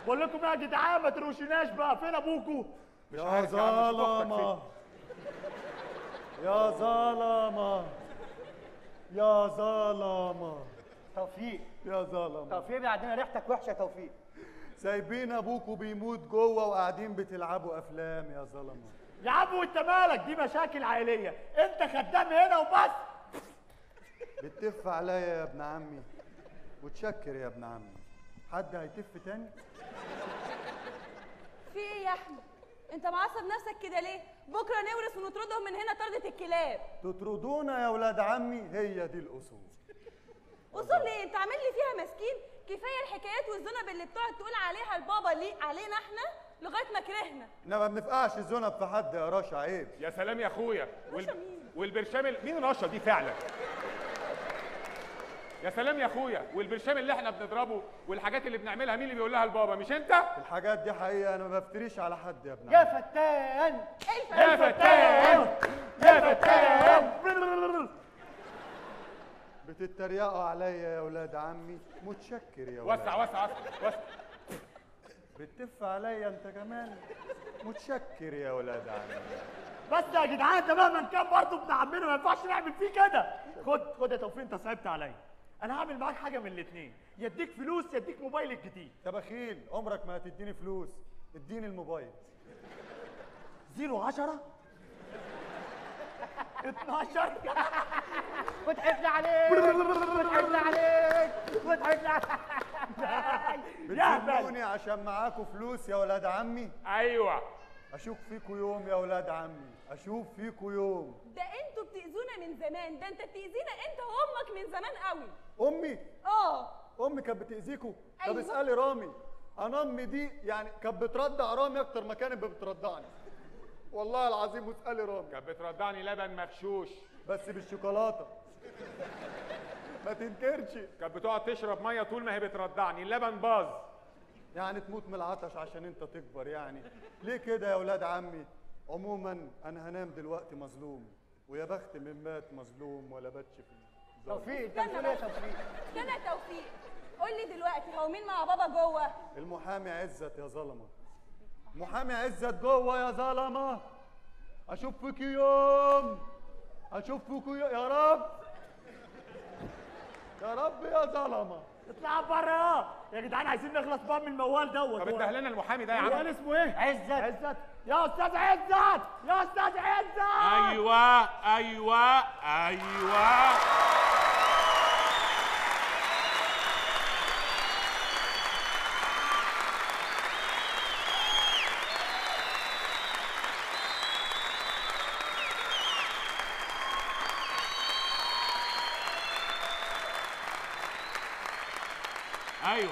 بقول لكم يا جدعان ما تروشناش بقى فين ابوكوا يا عارف يا عم أشوف أختك ظلمة يا ظلمة يا ظلمة توفيق يا ظلمة توفيق بعدين ريحتك وحشه يا توفيق سايبين ابوكوا بيموت جوه وقاعدين بتلعبوا افلام يا ظلمة يا عم وانت مالك دي مشاكل عائليه انت خدام هنا وبس بتف عليا يا ابن عمي وتشكر يا ابن عمي حد هيتف تاني في ايه يا احمد انت معصب نفسك كده ليه بكره نورث ونطردهم من هنا طردة الكلاب تطردونا يا ولاد عمي هي دي الاصول اصول ليه انت عامل لي فيها مسكين كفايه الحكايات والذنب اللي بتقعد تقول عليها البابا ليه علينا احنا لغايه ما كرهنا احنا ما بنفقعش الذنب في حد يا رشا عيب يا سلام يا اخويا رشا مين؟ والبرشام ال- مين رشا دي فعلا يا سلام يا اخويا والبرشام اللي احنا بنضربه والحاجات اللي بنعملها مين اللي بيقول لها لبابا مش انت الحاجات دي حقيقة انا ما بفتريش على حد يا ابن يا عمي فتان ايه يا الفرق فتان يا فتان بتتريقوا عليا يا ولاد عمي متشكر يا ولاد وسع وسع وسع وسع بتف عليا انت كمان متشكر يا ولاد عمي بس يا جدعان ده مهما كان برضه ابن عمنا ما ينفعش نعمل فيه كده خد خد يا توفيق انت صعبت عليا انا هعمل معاك حاجه من الاثنين يديك فلوس يديك موبايل الجديد انت بخيل عمرك ما هتديني فلوس اديني الموبايل زيرو عشرة 12 وضحكنا عليك وضحكنا عليك وضحكنا عليك يا هبل بتزنوني عشان معاكوا فلوس يا ولاد عمي ايوه اشوف فيكوا يوم يا ولاد عمي اشوف فيكوا يوم ده انتوا بتاذونا من زمان ده انت بتاذينا انت وامك من زمان قوي امي اه امي كانت بتاذيكوا طب أيوة. اسالي رامي انا امي دي يعني كانت بتردع رامي اكتر ما كانت بتردعني والله العظيم واسالي رامي كانت بترضعني لبن مغشوش بس بالشوكولاته ما تنكرش كانت بتقعد تشرب ميه طول ما هي بترضعني اللبن باظ يعني تموت من العطش عشان انت تكبر يعني ليه كده يا ولاد عمي عموما انا هنام دلوقتي مظلوم ويا بخت من مات مظلوم ولا باتش في الظلم. توفيق انت بتقول ايه يا توفيق استنى يا توفيق قول لي دلوقتي هو مين مع بابا جوه المحامي عزت يا ظلمه محامي عزت جوه يا ظلمه اشوف فيك يوم اشوف فيك يوم يا رب يا رب يا ظلمه اطلع بره يا جدعان عايزين نخلص بقى من الموال دوت طب هو- انده لنا المحامي ده يا الموال عم اسمه ايه؟ عزت عزت يا استاذ عزت يا استاذ عزت ايوه ايوه ايوه ايوه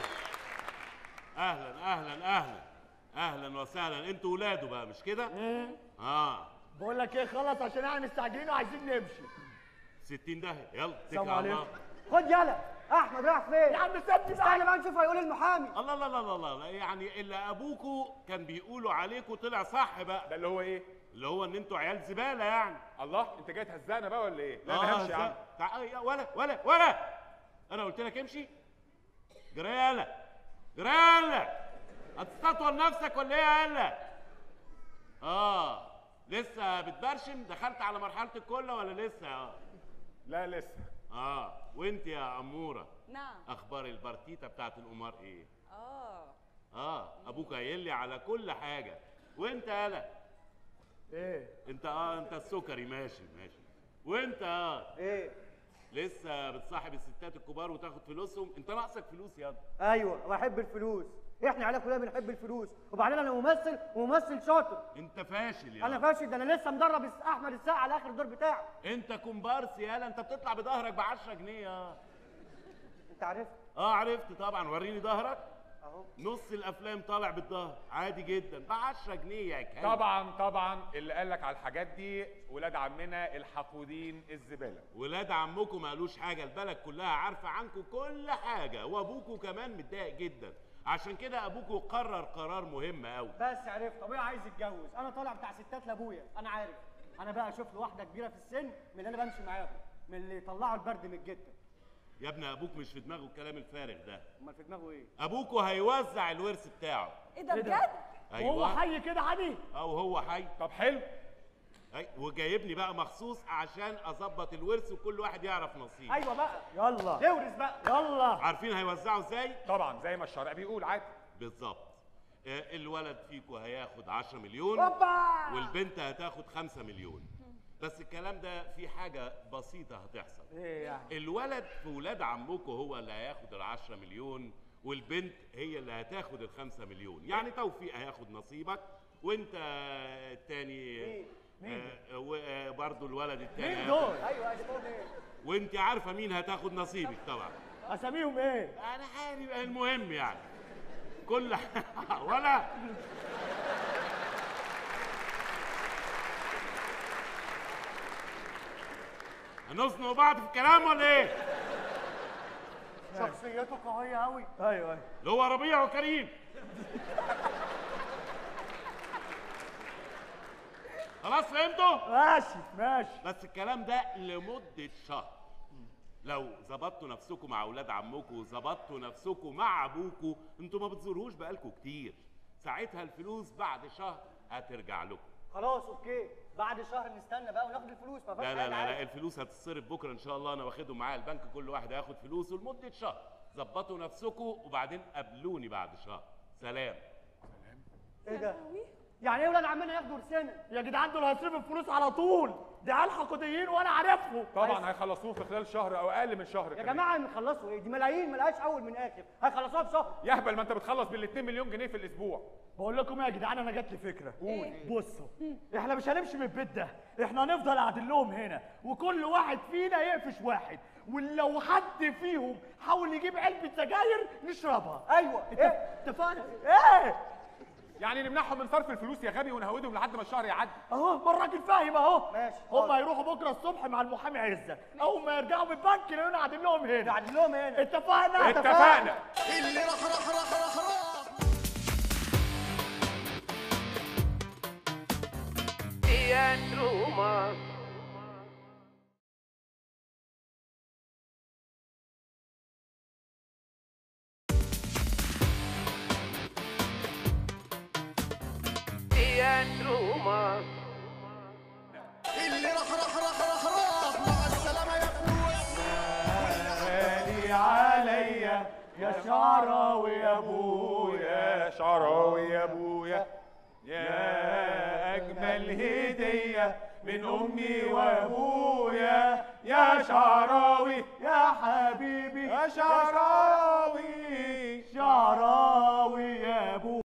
اهلا اهلا اهلا اهلا وسهلا انتوا ولاده بقى مش كده اه بقول لك ايه خلص عشان احنا مستعجلين وعايزين نمشي 60 داهيه يلا اتكل السلام على الله عليكم. خد يلا احمد رايح يا فين عم سيبني استنى بقى بقى نشوف هيقول المحامي الله لا لا لا لا لا يعني اللي ابوكوا كان بيقولوا عليكوا طلع صح بقى ده اللي هو ايه اللي هو ان انتوا عيال زباله يعني الله انت جاي تهزقنا بقى ولا ايه لا آه، انا همشي يا عم زي- تع- يا ولا ولا ولا انا قلت لك امشي جريالة جريالة هتستطول نفسك ولا ايه يا هلا اه لسه بتبرشم دخلت على مرحله الكله ولا لسه اه لا لسه اه وانت يا اموره نعم اخبار البارتيتا بتاعت القمار ايه اه اه ابوك قايل لي على كل حاجه وانت يالا ايه انت اه انت السكري ماشي ماشي وانت اه ايه لسه بتصاحب الستات الكبار وتاخد فلوسهم انت ناقصك فلوس ياض ايوه بحب الفلوس احنا عيالة كلنا بنحب الفلوس وبعدين انا ممثل وممثل شاطر انت فاشل يا انا فاشل ده انا لسه مدرب الس- احمد السقا على اخر الدور بتاعه انت كومبارس يالا انت بتطلع بظهرك ب 10 جنيه اه انت عارف اه عرفت طبعا وريني ظهرك اهو نص الافلام طالع بالظهر عادي جدا ب 10 جنيه يا كلب طبعا طبعا اللي قال لك على الحاجات دي ولاد عمنا الحقودين الزباله ولاد عمكم ما قالوش حاجه البلد كلها عارفه عنكم كل حاجه وابوكوا كمان متضايق جدا عشان كده ابوكوا قرر قرار مهم قوي بس عرفت ابويا عايز يتجوز انا طالع بتاع ستات لابويا انا عارف انا بقى اشوف له واحده كبيره في السن من اللي انا بمشي معاهم من اللي يطلعوا البرد من الجته يا ابني ابوك مش في دماغه الكلام الفارغ ده امال في دماغه ايه ابوكوا هيوزع الورث بتاعه ايه ده إيه ده؟ بجد وهو حي كده عادي او هو حي طب حلو أي وجايبني بقى مخصوص عشان اظبط الورث وكل واحد يعرف نصيبه ايوه بقى يلا نورث بقى يلا عارفين هيوزعوا ازاي طبعا زي ما الشرع بيقول عادي بالظبط آه، الولد فيكو هياخد 10 مليون هوبا والبنت هتاخد 5 مليون بس الكلام ده في حاجة بسيطة هتحصل ايه يعني الولد في ولاد عمكم هو اللي هياخد ال 10 مليون والبنت هي اللي هتاخد ال 5 مليون يعني توفيق هياخد نصيبك وانت التاني وبرضه الولد التاني مين هياخد- دول ايوه اسمهم ايه وانت عارفه مين هتاخد نصيبك طبعا اساميهم ايه انا عارف المهم يعني كل ولا هنزنق بعض في الكلام ولا ايه؟ شخصيته قويه قوي ايوه ايوه اللي هو ربيع وكريم خلاص فهمتوا؟ ماشي ماشي بس الكلام ده لمدة شهر لو ظبطتوا نفسكم مع اولاد عمكم وظبطتوا نفسكم مع ابوكم انتوا ما بتزوروهوش بقالكم كتير ساعتها الفلوس بعد شهر هترجع لكم خلاص اوكي بعد شهر نستنى بقى وناخد الفلوس ما فيهاش لا لا حاجة لا, عادي. لا الفلوس هتتصرف بكره ان شاء الله انا واخدهم معايا البنك كل واحد هياخد فلوسه لمده شهر ظبطوا نفسكم وبعدين قابلوني بعد شهر سلام ايه ده يعني ايه ولاد عمنا ياخدوا ورثنا يا جدعان دول هيصرفوا الفلوس على طول دي عيال حقوديين وانا عارفهم طبعا هيخلصوه في خلال شهر او اقل من شهر يا كمان. جماعه نخلصوا ايه دي ملايين ملهاش اول من اخر هيخلصوها في شهر يهبل ما انت بتخلص بال 2 مليون جنيه في الاسبوع بقول لكم ايه يا جدعان انا جات لي فكره إيه؟ بصوا احنا مش هنمشي من البيت ده احنا هنفضل قاعدين لهم هنا وكل واحد فينا يقفش واحد ولو حد فيهم حاول يجيب علبه سجاير نشربها ايوه ايه اتفقنا ايه يعني نمنعهم من صرف الفلوس يا غبي ونهودهم لحد ما الشهر يعدي اهو ما الراجل فاهم اهو ماشي، هم حاضر. هيروحوا بكره الصبح مع المحامي عزت اول ما يرجعوا من البنك يلاقونا قاعدين لهم هنا قاعدين لهم هنا اتفقنا اتفقنا اللي راح راح راح راح راح اللي راح راح راح راح راح مع السلامة يا فلوس غالي عليا يا شعراوي يا ابويا يا شعراوي يا ابويا يا اجمل هديه من امي وابويا يا شعراوي يا حبيبي يا شعراوي